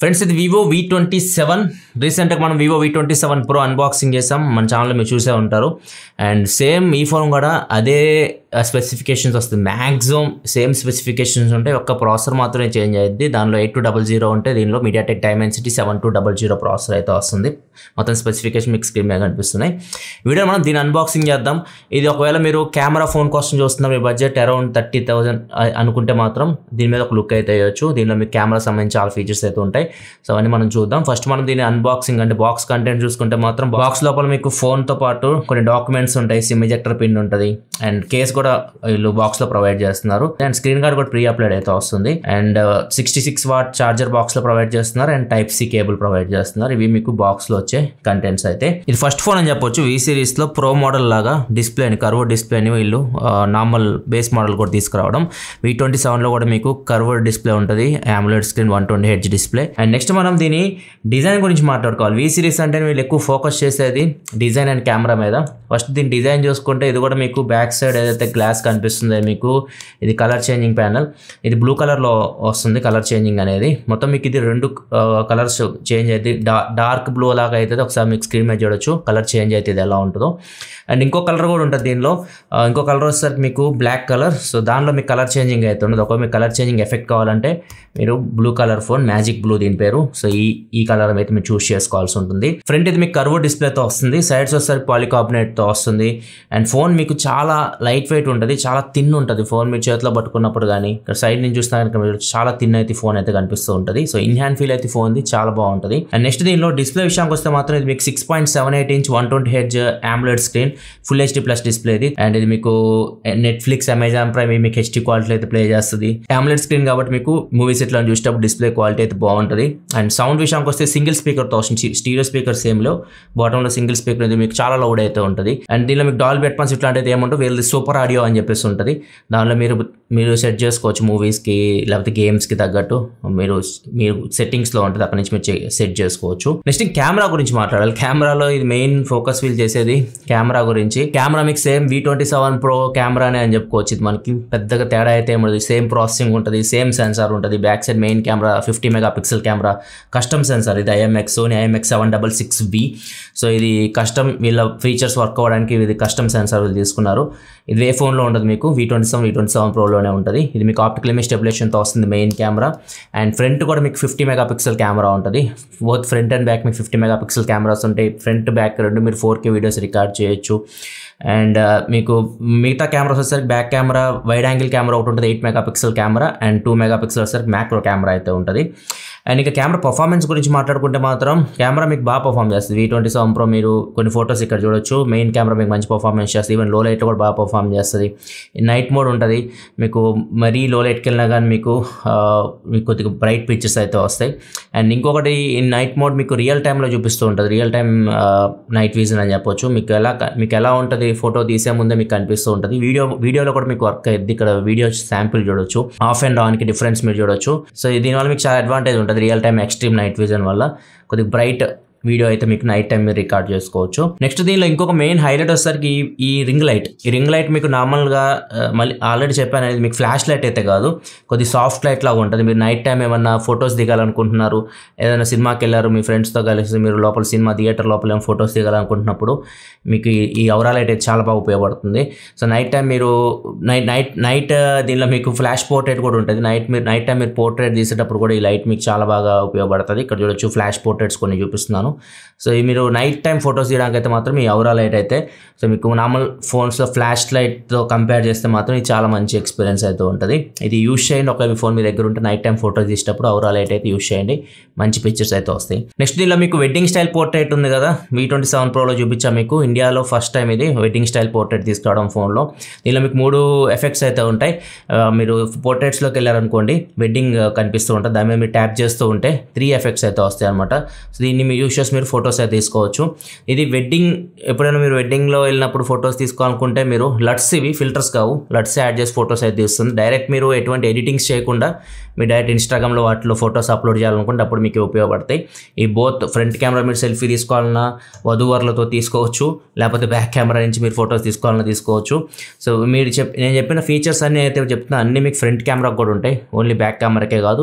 friends ఇది Vivo V twenty seven రీసెంట్గా మనం Vivo V twenty seven Pro unboxing చేసాం మన ఛానల్లో మీరు చూసే ఉంటారు అండ్ సేమ్ ఈ ఫోన్ కూడా అదే స్పెసిఫికేషన్స్ వస్తుంది మ్యాక్సిమం సేమ్ స్పెసిఫికేషన్స్ ఉంటాయి ఒక్క ప్రాసెసర్ మాత్రమే చేంజ్ అయ్యింది దానిలో ఎయిట్ టూ డబల్ జీరో ఉంటే దీనిలో MediaTek Dimensity seven two double zero processor అయితే వస్తుంది మొత్తం స్పెసిఫికేషన్ మీకు స్క్రీన్ మీద కనిపిస్తున్నాయి వీడియో మనం దీని అన్బాక్సింగ్ చేద్దాం ఇది ఒకవేళ మీరు కెమెరా ఫోన్ కోసం చూస్తున్నారు మీ బడ్జెట్ అరౌండ్ థర్టీ థౌసండ్ అనుకుంటే మాత్రం దీని మీద ఒక లుక్ అయితే వేయచ్చు దీనిలో మీకు కెమెరా సంబంధించి చాలా ఫీచర్స్ అయితే ఉంటాయి సో అవన్నీ మనం చూద్దాం ఫస్ట్ మనం దీని అన్బాక్సింగ్ అంటే బాక్స్ కంటెంట్ చూసుకుంటే మాత్రం బాక్స్ లోపల మీకు ఫోన్తో పాటు కొన్ని డాక్యుమెంట్స్ ఉంటాయి సిమ్ ఎజెక్టర్ పిన్ ఉంటుంది అండ్ కేస్ కూడా వీళ్ళు బాక్స్ లో ప్రొవైడ్ చేస్తున్నారు అండ్ స్క్రీన్ గార్డ్ కూడా ప్రీ అప్లైడ్ అయితే వస్తుంది and sixty six watt charger box లో ప్రొవైడ్ చేస్తున్నారు and type C cable provide చేస్తున్నారు ఇవి మీకు బాక్స్ లో వచ్చే కంటెంట్స్ అయితే ఇది ఫస్ట్ ఫోన్ అని చెప్పొచ్చు వి సిరీస్ లో ప్రో మోడల్ లాగా డిస్ప్లేని కర్వ్ డిస్ప్లేని వీళ్ళు నార్మల్ బేస్ మోడల్ కూడా తీసుకురావడం వి ట్వంటీ సెవెన్ లో కూడా మీకు కర్వర్డ్ డిస్ప్లే ఉంటుంది AMOLED screen one twenty H display and next మనం దీని డిజైన్ గురించి మాట్లాడుకోవాలి వి సిరీస్ అంటే వీళ్ళు ఎక్కువ ఫోకస్ చేసేది డిజైన్ అండ్ కెమెరా మీద ఫస్ట్ దీని డిజైన్ చూసుకుంటే ఇది కూడా మీకు బ్యాక్ సైడ్ ఏదైతే గ్లాస్ కనిపిస్తుందో మీకు ఇది కలర్ చేంజింగ్ ప్యానల్ ఇది బ్లూ కలర్లో వస్తుంది కలర్ చేంజింగ్ అనేది మొత్తం మీకు ఇది రెండు కలర్స్ చేంజ్ అయితే డార్క్ బ్లూ లాగా అయితే ఒకసారి మీకు స్క్రీన్ మీద చూడొచ్చు కలర్ చేంజ్ అయితే ఇది ఎలా ఉంటుందో అండ్ ఇంకో కలర్ కూడా ఉంటుంది దీనిలో ఆ, ఇంకో కలర్ వచ్చేసరికి మీకు బ్లాక్ కలర్ సో దానిలో మీకు కలర్ చేంజింగ్ అయితే ఉండదు ఒకవేళ మీకు కలర్ చేంజింగ్ ఎఫెక్ట్ కావాలంటే మీరు blue colour phone magic blue దీని పేరు సో ఈ ఈ కలర్ అయితే మీరు చూస్ చేసుకోవాల్సి ఉంటుంది ఫ్రంట్ ఇది మీకు కర్వ్ డిస్ప్లేతో వస్తుంది సైడ్స్ వచ్చేసరికి పాలికార్బనేట్తో వస్తుంది అండ్ ఫోన్ మీకు చాలా లైట్ వెయిట్ ఉంటుంది చాలా థిన్ ఉంటుంది ఫోన్ మీరు చేతిలో పట్టుకున్నప్పుడు కానీ ఇక్కడ సైడ్ నుంచి చూస్తే కనుక మీరు చాలా థిన్ అయితే ఫోన్ అయితే కనిపిస్తూ ఉంటుంది సో ఇన్ హ్యాండ్ ఫీల్ అయితే ఫోన్ చాలా బాగుంటుంది అండ్ నెక్స్ట్ దీనిలో డిస్ప్లే విషయానికి వస్తే మాత్రం ఇది మీకు six point seven eight inch one twenty H AMOLED screen full HD plus display ఇది అండ్ ఇది మీకు నెట్ఫ్లిక్స్ అమెజాన్ ప్రైమ్ ఇవి మీకు హెచ్డి క్వాలిటీ అయితే ప్లే చేస్తుంది ఆమ్లెట్ స్క్రీన్ కాబట్టి మీకు మూవీస్ ఇట్లా చూసేటప్పుడు డిస్ప్లే క్వాలిటీ అయితే బాగుంటుంది అండ్ సౌండ్ విషయానికి వస్తే సింగిల్ స్పీకర్తో వస్తుంది స్టీరియో స్పీకర్ సేమ్లో బాటంలో సింగిల్ స్పీకర్ ఇది మీకు చాలా లౌడ్ అయితే ఉంటుంది అండ్ దీనిలో మీకు డాల్ బెట్మన్స్ ఇట్లాంటిది ఏమంటే వీళ్ళది సూపర్ ఆడియో అని చెప్పేసి ఉంటుంది దానిలో మీరు మీరు సెట్ చేసుకోవచ్చు మూవీస్కి లేకపోతే గేమ్స్కి తగ్గట్టు మీరు మీరు సెట్టింగ్స్లో ఉంటుంది అక్కడ నుంచి మీరు సెట్ చేసుకోవచ్చు నెక్స్ట్ కెమెరా గురించి మాట్లాడాలి కెమెరాలో ఇది మెయిన్ ఫోకస్ వీల్ చేసేది కెమెరా గురించి కెమెరా మీకు same V twenty seven pro కెమెరానే అని చెప్పుకోవచ్చు ఇది మనకి పెద్దగా తేడా అయితే ఏమది సేమ్ ప్రాసెసింగ్ ఉంటుంది సేమ్ సెన్సార్ ఉంటుంది back side main camera fifty mega pixel camera custom sensor ఇది IMX Sony IMX seven double six B so ఇది కస్టమ్ వీళ్ళ ఫీచర్స్ వర్క్ అవ్వడానికి ఇది కస్టమ్ సెన్సార్ వీళ్ళు తీసుకున్నారు ఇది ఏ ఫోన్లో ఉండదు మీకు V twenty seven V twenty seven ప్రోలోనే ఉంటుంది ఇది మీకు ఆప్టికల్ ఇమేజ్ స్టెబిలేషన్తో వస్తుంది మెయిన్ కెమెరా అండ్ ఫ్రంట్ కూడా మీకు ఫిఫ్టీ మెగా పిక్సెల్ కెమెరా ఉంటుంది బోత్ ఫ్రంట్ అండ్ బ్యాక్ మీకు ఫిఫ్టీ మెగా పిక్సెల్ కెమెరాస్ ఉంటాయి ఫ్రంట్ బ్యాక్ రెండు మీరు ఫోర్ కే వీడియోస్ రికార్డ్ చేయొచ్చు అండ్ మీకు మిగతా కెమెరాస్ వచ్చేసరికి back camera wide angle camera ఒకటి ఉంటుంది eight mega pixel camera and two mega pixel వచ్చేసరికి మ్యాక్రో కెమెరా అయితే ఉంటుంది అండ్ ఇక కెమెరా పర్ఫార్మెన్స్ గురించి మాట్లాడుకుంటే మాత్రం కెమెరా మీకు బాగా పర్ఫామ్ చేస్తుంది వీ ట్వంటీ సెవెన్ ప్రో మీరు కొన్ని ఫొటోస్ ఇక్కడ చూడొచ్చు మెయిన్ కెమెరా మీకు మంచి పర్ఫార్మెన్స్ చేస్తుంది ఈవెన్ లో లైట్లో కూడా బాగా పర్ఫామ్ చేస్తుంది నైట్ మోడ్ ఉంటుంది మీకు మరీ లో లైట్కి వెళ్ళినా కానీ మీకు ఆ, మీకు కొద్దిగా బ్రైట్ పిక్చర్స్ అయితే వస్తాయి అండ్ ఇంకొకటి ఈ నైట్ మోడ్ మీకు రియల్ టైంలో చూపిస్తూ ఉంటుంది రియల్ టైం నైట్ విజన్ అని చెప్పొచ్చు మీకు ఎలా మీకు ఎలా ఉంటుంది ఫోటో తీసే ముందే మీకు కనిపిస్తూ ఉంటుంది వీడియో వీడియోలో కూడా మీకు వర్క్ అయ్యింది ఇక్కడ వీడియో శాంపిల్ చూడొచ్చు ఆఫ్ అండ్ ఆన్కి డిఫరెన్స్ మీరు చూడొచ్చు సో దీనివల్ల మీకు చాలా అడ్వాంటేజ్ ఉంటుంది real time extreme night vision వల్ల కొద్దిగా బ్రైట్ వీడియో అయితే మీకు నైట్ టైం మీరు రికార్డ్ చేసుకోవచ్చు నెక్స్ట్ దీనిలో ఇంకొక మెయిన్ హైలైట్ వచ్చేసరికి ఈ- ఈ రింగ్ లైట్ ఈ రింగ్ లైట్ మీకు నార్మల్గా ఆ, మళ్ళీ ఆల్రెడీ చెప్పాను అనేది మీకు ఫ్లాష్ లైట్ అయితే కాదు కొద్ది సాఫ్ట్ లైట్ లాగా ఉంటుంది మీరు నైట్ టైం ఏమన్నా ఫొటోస్ దిగాలనుకుంటున్నారు ఏదైనా సినిమాకి వెళ్ళారు మీ ఫ్రెండ్స్తో కలిసి మీరు లోపల సినిమా థియేటర్ లోపల ఏమైనా ఫొటోస్ దిగాలనుకుంటున్నప్పుడు మీకు ఈ- ఈ అవరా లైట్ అయితే చాలా బాగా ఉపయోగపడుతుంది సో నైట్ టైం మీరు నైట్ నైట్ నైట్ దీనిలో మీకు ఫ్లాష్ పోర్ట్రేట్ కూడా ఉంటుంది నైట్ మీరు నైట్ టైం మీరు పోర్ట్రేట్ తీసేటప్పుడు కూడా ఈ లైట్ మీకు చాలా బాగా ఉపయోగపడుతుంది ఇక్కడ చూడొచ్చు ఫ్లాష్ పోర్ట్రేట్స్ కొన్ని చూపిస్తున్నాను సో ఈ మీరు నైట్ టైం ఫొటోస్ తీయడానికి అయితే మాత్రం ఈ అవరా లైట్ అయితే సో మీకు నార్మల్ ఫోన్స్లో ఫ్లాష్ లైట్తో కంపేర్ చేస్తే మాత్రం ఇది చాలా మంచి ఎక్స్పీరియన్స్ అయితే ఉంటుంది ఇది యూస్ చేయండి ఒక మీ ఫోన్ మీ దగ్గర ఉంటే నైట్ టైం ఫోటోస్ తీసేటప్పుడు అవరా లైట్ అయితే యూస్ చేయండి మంచి పిక్చర్స్ అయితే వస్తాయి నెక్స్ట్ దీనిలో మీకు వెడ్డింగ్ స్టైల్ పోర్ట్రేట్ ఉంది కదా వీ ట్వంటీ సెవెన్ ప్రోలో చూపించాం మీకు ఇండియాలో ఫస్ట్ టైం ఇది వెడ్డింగ్ స్టైల్ పోర్ట్రేట్ తీసుకురావడం ఫోన్లో దీనిలో మీకు మూడు ఎఫెక్ట్స్ అయితే ఉంటాయి ఆ, మీరు పోర్ట్రేట్స్లోకి వెళ్ళారనుకోండి వెడ్డింగ్ కనిపిస్తూ ఉంటుంది దాని మీద మీరు ట్యాప్ చేస్తూ ఉంటే త్రీ ఎఫెక్ట్స్ అయితే వస్తాయి అనమాట సో దీన్ని మీ యూస్ చేసి మీరు ఫొటోస్ అయితే తీసుకోవచ్చు ఇది వెడ్డింగ్ ఎప్పుడైనా మీరు వెడ్డింగ్లో వెళ్ళినప్పుడు ఫొటోస్ తీసుకోవాలనుకుంటే మీరు లట్స్ ఇవి ఫిల్టర్స్ కావు లట్స్ యాడ్ చేసి ఫొటోస్ అయితే తీస్తుంది డైరెక్ట్ మీరు ఎటువంటి ఎడిటింగ్స్ చేయకుండా మీరు డైరెక్ట్ ఇన్స్టాగ్రామ్లో వాటిలో ఫొటోస్ అప్లోడ్ చేయాలనుకుంటే అప్పుడు మీకు ఉపయోగపడతాయి ఈ బోత్ ఫ్రంట్ కెమెరా మీరు సెల్ఫీ తీసుకోవాలన్నా వధూవరులతో తీసుకోవచ్చు లేకపోతే బ్యాక్ కెమెరా నుంచి మీరు ఫొటోస్ తీసుకోవాలన్నా తీసుకోవచ్చు సో మీరు చెప్ నేను చెప్పిన ఫీచర్స్ అన్నీ అయితే చెప్తున్నా అన్నీ మీకు ఫ్రంట్ కెమెరా కూడా ఉంటాయి ఓన్లీ బ్యాక్ కెమెరాకే కాదు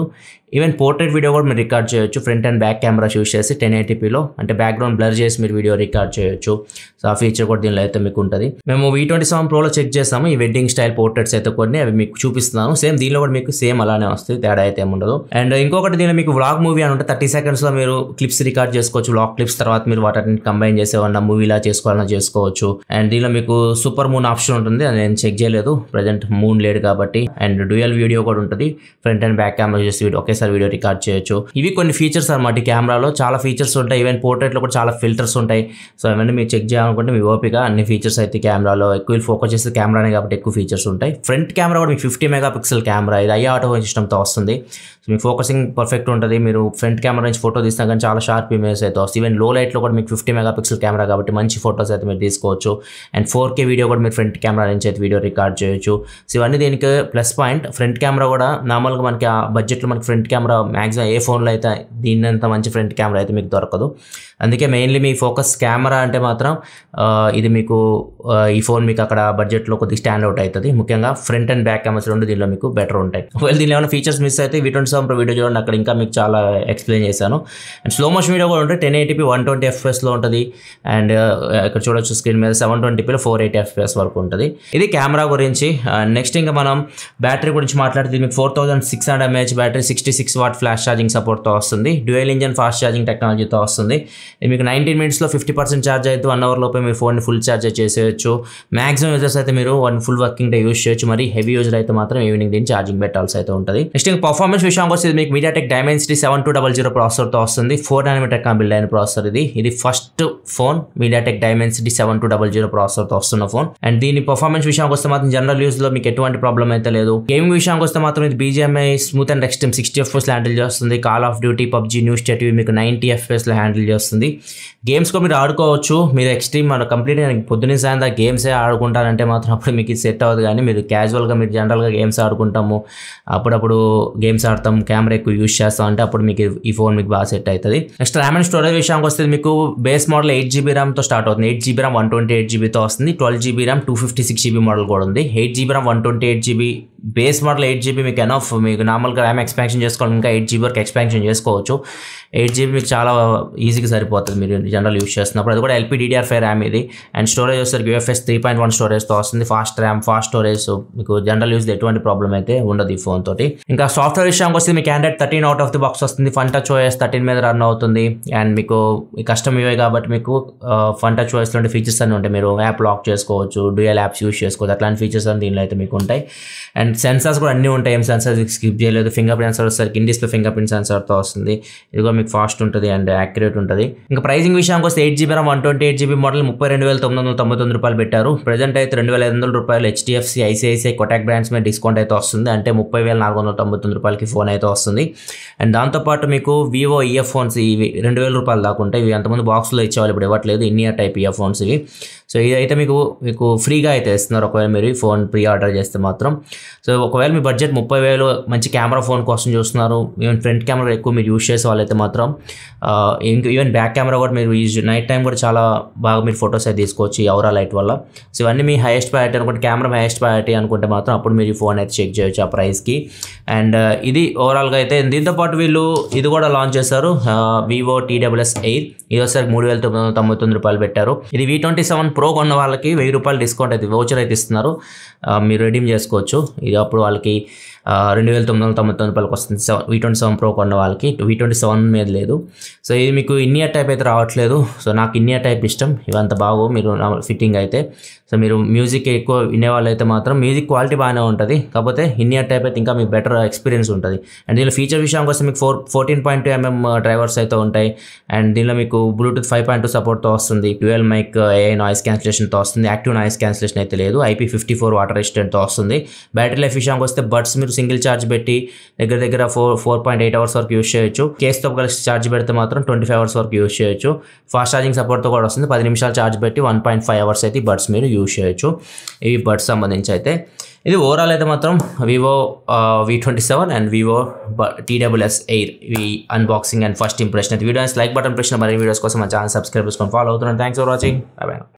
ఈవెన్ పోర్ట్రేట్ వీడియో కూడా మీరు రికార్డ్ చేయొచ్చు front and back camera use చేసి టెన్ ఎయిటీపీలో అంటే బ్యాక్గ్రౌండ్ బ్లర్ చేసి మీరు వీడియో రికార్డ్ చేయొచ్చు సో ఆ ఫీచర్ కూడా దీనిలో అయితే మీకు ఉంటుంది మేము వీ ట్వంటీ సెవెన్ ప్రోలో చెక్ చేస్తాము ఈ వెడ్డింగ్ స్టైల్ పోర్ట్రేట్స్ అయితే కొన్ని అవి మీకు చూపిస్తున్నాను సేమ్ దీనిలో కూడా మీకు సేమ్ అలానే వస్తుంది తేడా అయితే ఏమి ఉండదు అండ్ ఇంకొకటి దీనిలో మీకు వ్లాగ్ మూవీ అని ఉంటే థర్టీ సెకండ్స్లో మీరు క్లిప్స్ రికార్డ్ చేసుకోవచ్చు వ్లాగ్ క్లిప్స్ తర్వాత మీరు వాటిని కంబైన్ చేసేవన్నా మూవీలా చేసుకోవాలన్నా చేసుకోవచ్చు అండ్ దీనిలో మీకు సూపర్ మూన్ ఆప్షన్ ఉంటుంది అది నేను చెక్ చేయలేదు ప్రజెంట్ మూన్ లేడు కాబట్టి అండ్ డ్యూయల్ వీడియో కూడా ఉంటుంది ఫ్రంట్ అండ్ బ్యాక్ కెమెరా చేసి వీడియో ఒకేసారి వీడియో రికార్డ్ చేయొచ్చు ఇవి కొన్ని ఫీచర్స్ అనమాట ఈ కెమెరాలో చాలా ఫీచర్స్ ఉంటాయి ఈవెన్ పోర్ట్రేట్లో కూడా చాలా ఫిల్టర్స్ ఉంటాయి సో అవన్నీ మీరు చెక్ చేయాలనుకుంటే మీ ఓపిక అన్ని ఫీచర్స్ అయితే కెమెరాలో ఎక్కువ ఫోకస్ చేస్తే కెమెరానే కాబట్టి ఎక్కువ ఫీచర్స్ ఉంటాయి ఫ్రంట్ కెమెరా కూడా మీకు ఫిఫ్టీ మెగా పిక్సెల్ కెమెరా ఇది ఐ ఆటో సిస్టమ్తో వస్తుంది సో మీ ఫోకసింగ్ పర్ఫెక్ట్ ఉంటుంది మీరు ఫ్రంట్ కెమెరా నుంచి ఫోటో తీసినా కానీ చాలా షార్ప్ ఇమేజ్ అయితే వస్తుంది ఈవెన్ లో లైట్లో కూడా మీకు ఫిఫ్టీ మెగా పిక్సెల్ కెమెరా కాబట్టి మంచి ఫోటోస్ అయితే మీరు తీసుకోవచ్చు అండ్ ఫోర్ కే వీడియో కూడా మీరు ఫ్రంట్ కెమెరా నుంచి అయితే వీడియో రికార్డ్ చేయొచ్చు సో ఇవన్నీ దీనికి ప్లస్ పాయింట్ ఫ్రంట్ కెమెరా కూడా నార్మల్గా మనకి ఆ బడ్జెట్లో మనకి ఫ్రంట్ కెమెరా మ్యాక్సిమం ఏ ఫోన్లో అయితే దీన్నంత మంచి ఫ్రంట్ కెమెరా అయితే మీకు దొరకదు అందుకే మెయిన్లీ మీ ఫోకస్ కెమెరా అంటే మాత్రం ఆ, ఇది మీకు ఆ, ఈ ఫోన్ మీకు అక్కడ బడ్జెట్లో కొద్దిగా స్టాండ్ అవుట్ అవుతుంది ముఖ్యంగా ఫ్రంట్ అండ్ బ్యాక్ కెమెరాస్ రెండు దీనిలో మీకు బెటర్ ఉంటాయి ఒకవేళ దీనిలో ఏమైనా ఫీచర్స్ మిస్ అయితే వీ ట్వంటీ సెవెన్ వీడియో చూడండి అక్కడ ఇంకా మీకు చాలా ఎక్స్ప్లెయిన్ చేశాను అండ్ స్లో మోషన్ వీడియో కూడా ఉంటుంది టెన్ ఎయిటీపీ వన్ ట్వంటీ ఎఫ్ఎస్లో ఉంటుంది అండ్ ఇక్కడ చూడొచ్చు స్క్రీన్ మీద సెవెన్ ట్వంటీపీలో ఫోర్ ఎయిటీ ఎఫ్ఎస్ వరకు ఉంటుంది ఇది కెమెరా గురించి నెక్స్ట్ ఇంకా మనం బ్యాటరీ గురించి మాట్లాడితే మీకు four thousand six hundred mAh battery sixty six watt flash charging సపోర్ట్తో వస్తుంది డ్యూయల్ ఇంజన్ ఫాస్ట్ ఛార్జింగ్ టెక్నాలజీతో వస్తుంది ఇది మీకు నైన్టీన్ మినిట్స్లో ఫిఫ్టీ పర్సెంట్ ఛార్జ్ అయితే వన్ అవర్ లోపే మీ ఫోన్ని ఫుల్ ఛార్జ్ చేసేయచ్చు మాక్సిమం యూజర్స్ అయితే మీరు one full working day use చేయొచ్చు మరి హెవీ యూజర్ అయితే మాత్రం ఈవినింగ్ దీన్ని ఛార్జింగ్ పెట్టాల్సి అయితే ఉంటుంది నెక్స్ట్ ఇంకా పర్ఫార్మెన్స్ విషయానికి వస్తే ఇది మీకు MediaTek Dimensity seven two double zero ప్రాసెసర్తో వస్తుంది ఫోర్ నానోమీటర్ బిల్డ్ అయిన ప్రాసెసర్ ఇది ఇది first phone MediaTek Dimensity seven two double zero ప్రాసెసర్తో వస్తున్న ఫోన్ అండ్ దీని పర్ఫార్మెన్స్ విషయానికి వస్తే మాత్రం జనరల్ యూస్ లో మీకు ఎటువంటి ప్రాబ్లం అయితే లేదు గేమింగ్ విషయానికి వస్తే మాత్రం ఇది BGMI smooth and extreme sixty FS handle చేస్తుంది call of duty PUBG new state మీకు నైన్టీ ఎఫ్ఎస్ లో హ్యాండిల్ చేస్తుంది గేమ్స్ కూడా మీరు ఆడుకోవచ్చు మీరు ఎక్స్ట్రీమ్ మన కంప్లీట్ పొద్దున్న సాయంత్రం గేమ్సే ఆడుకుంటారంటే మాత్రం అప్పుడు మీకు ఇది సెట్ అవ్వదు కానీ మీరు క్యాజువల్గా మీరు జనరల్గా గేమ్స్ ఆడుకుంటాము అప్పుడప్పుడు గేమ్స్ ఆడతాం కెమెరా ఎక్కువ యూస్ చేస్తాం అంటే అప్పుడు మీకు ఈ ఫోన్ మీకు బాగా సెట్ అవుతుంది నెక్స్ట్ ర్యామ్ అండ్ స్టోరేజ్ విషయానికి వస్తే మీకు బేస్ మోడల్ ఎయిట్ జీబీ ర్యామ్తో స్టార్ట్ అవుతుంది eight GB RAM one twenty eight జీబీతో వస్తుంది twelve GB RAM two fifty six GB model కూడా ఉంది eight GB RAM one twenty eight GB base model eight GB మీకు ఎనఫ్ మీకు నార్మల్గా RAM expansion చేసుకోవాలి ఇంకా ఎయిట్ జీబీ వరకు ఎక్స్పాన్షన్ చేసుకోవచ్చు ఎయిట్ జీబీ మీకు చాలా ఈజీగా సరిపోతుంది మీరు జనరల్ యూస్ చేస్తున్నప్పుడు అది కూడా ఎల్పీడీఆర్ ఫైవ్ ర్యామ్ ఇది అండ్ స్టోరేజ్ వచ్చేసరికి యూఎఫ్ఎస్ త్రీ పాయింట్ వన్ స్టోరేజ్తో వస్తుంది ఫాస్ట్ ర్యామ్ ఫాస్ట్ స్టోరేజ్ మీకు జనరల్ యూస్ ఎటువంటి ప్రాబ్లం అయితే ఉండదు ఈ ఫోన్ తోటి ఇంకా సాఫ్ట్వేర్ విషయానికి వస్తే మీకు Android thirteen out of the box వస్తుంది ఫన్ టచ్ ఓఎస్ థర్టీన్ మీద రన్ అవుతుంది అండ్ మీకు ఈ కస్టమ్ ఇవే కాబట్టి మీకు ఫన్ టచ్ ఓఎస్ లాంటి ఫీచర్స్ అన్ని ఉంటాయి మీరు యాప్ లాక్ చేసుకోవచ్చు డ్యూయల్ యాప్స్ యూస్ చేసుకోవచ్చు అట్లాంటి ఫీచర్స్ అన్ని దీనిలో అయితే మీకు ఉంటాయి అండ్ సెన్సార్స్ కూడా అన్నీ ఉంటాయి ఏం సెన్సార్ స్కిప్ చేయలేదు ఫింగర్ ప్రింట్ సెన్సార్ వచ్చేసరికి ఇన్ డిస్ప్లే ఫింగర్ ప్రింట్ సెన్సార్తో వస్తుంది ఇది కూడా మీకు ఫాస్ట్ ఉంటుంది అండ్ యాక్యురేట్ ఉంటుంది ఇంకా ప్రైసింగ్ విషయానికి వస్తే eight GB one twenty eight GB model ముప్పై రెండు వేల తొమ్మిది వందల తొంభై తొమ్మిది రూపాయలు పెట్టారు ప్రజెంట్ అయితే రెండు వేల ఐదు వందల రూపాయలు హెచ్డిఎఫ్సి ఐసిఐసిఐ కొటాక్ బ్రాండ్స్ మీద డిస్కౌంట్ అయితే వస్తుంది అంటే ముప్పై వేల నాలుగు వందల తొంభై తొమ్మిది రూపాయలకి ఫోన్ అయితే వస్తుంది అండ్ దాంతోపాటు మీకు వివో ఇయర్ ఫోన్స్ ఇవి రెండు వేల రూపాయలు దాకా ఉంటాయి ఇవి అంతమంది బాక్స్లో ఇచ్చేవాళ్ళు ఇప్పుడు ఇవ్వట్లేదు ఇన్నియర్ టైప్ ఇయర్ ఫోన్స్ ఇవి సో ఇదైతే మీకు మీకు ఫ్రీగా అయితే ఇస్తున్నారు ఒకవేళ మీరు ఈ ఫోన్ ప్రీ ఆర్డర్ చేస్తే మాత్రం సో ఒకవేళ మీ బడ్జెట్ ముప్పై వేలు మంచి కెమెరా ఫోన్ కోసం చూస్తున్నారు ఈవెన్ ఫ్రంట్ కెమెరా ఎక్కువ మీరు యూస్ చేసే వాళ్ళైతే మాత్రం ఆ, ఇంక ఈవెన్ బ్యాక్ కెమెరా కూడా మీరు యూజ్ నైట్ టైం కూడా చాలా బాగా మీరు ఫొటోస్ అయితే తీసుకోవచ్చు ఈ అవరా లైట్ వల్ల సో ఇవన్నీ మీ హైయెస్ట్ ప్రయారిటీ అనుకుంటే కెమెరా హైయెస్ట్ ప్రయారిటీ అనుకుంటే మాత్రం అప్పుడు మీరు ఈ ఫోన్ అయితే చెక్ చేయొచ్చు ఆ ప్రైస్కి అండ్ ఇది ఓవరాల్గా అయితే దీంతో పాటు వీళ్ళు ఇది కూడా లాంచ్ చేశారు వివో టీడబ్ల్యూఎస్ ఎయిర్ ఇది వచ్చేసరికి మూడు వేల తొమ్మిది వందల తొంభై తొమ్మిది రూపాయలు పెట్టారు ఇది వి ట్వంటీ సెవెన్ ప్రో కొన్న వాళ్ళకి వెయ్యి రూపాయలు డిస్కౌంట్ అయితే వోచర్ అయితే ఇస్తున్నారు ఆ, మీరు రెడీమ్ చేసుకోవచ్చు ఇది అప్పుడు వాళ్ళకి ఆ, రెండు వేల తొమ్మిది వందల తొంభై తొమ్మిది రూపాయలకి వస్తుంది seven V twenty seven pro కొన్న వాళ్ళకి వి ట్వంటీ సెవెన్ మీద లేదు సో ఇది మీకు ఇన్నియర్ టైప్ అయితే రావట్లేదు సో నాకు ఇన్నియర్ టైప్ ఇష్టం ఇవంత బాగు మీరు ఫిట్టింగ్ అయితే సో మీరు మ్యూజిక్ ఎక్కువ వినే వాళ్ళైతే మాత్రం మ్యూజిక్ క్వాలిటీ బాగానే ఉంటుంది కాకపోతే ఇన్నియర్ టైప్ అయితే ఇంకా మీకు బెటర్ ఎక్స్పీరియన్స్ ఉంటుంది అండ్ దీనిలో ఫీచర్ విషయానికి వస్తే మీకు four fourteen point two MM drivers అయితే ఉంటాయి అండ్ దీనిలో మీకు బ్లూటూత్ ఫైవ్ పాయింట్ టూ సపోర్ట్తో వస్తుంది ట్వెల్వ్ మైక్ ఏ నాయిస్ క్యాన్సిలేషన్తో వస్తుంది యాక్టివ్ నాయిస్ క్యాన్సిలేషన్ అయితే లేదు ఐపీ ఫిఫ్టీ ఫోర్ వాటర్ రెసిస్టెంట్తో వస్తుంది బ్యాటరీ లైఫ్ విషయానికి వస్తే బడ్స్ మీరు సింగిల్ ఛార్జ్ పెట్టి దగ్గర దగ్గర four four point eight hours వరకు యూస్ చేయొచ్చు కేస్తో కలిసి ఛార్జ్ పెడితే మాత్రం ట్వంటీ ఫైవ్ అవర్స్ వరకు యూస్ చేయొచ్చు ఫాస్ట్ ఛార్జింగ్ సపోర్ట్తో కూడా వస్తుంది పది నిమిషాలు ఛార్జ్ పెట్టి వన్ పాయింట్ ఫైవ్ అవర్స్ అయితే బడ్స్ మీరు యూస్ చేయొచ్చు ఇవి బడ్స్ సంబంధించి అయితే ఇది ఓవరాల్ అయితే మాత్రం Vivo V twenty seven and Vivo TWS air ఈ అన్బాక్సింగ్ అండ్ ఫస్ట్ ఇంప్రెషన్ అయితే వీడియోస్ లైక్ బటన్ ప్రెషన్ మరిన్ని వీడియోస్ కోసం మా ఛానల్ సబ్స్క్రైబ్ చేసుకొని ఫాలో అవుతున్నాను థ్యాంక్స్ ఫర్ వాచింగ్ బై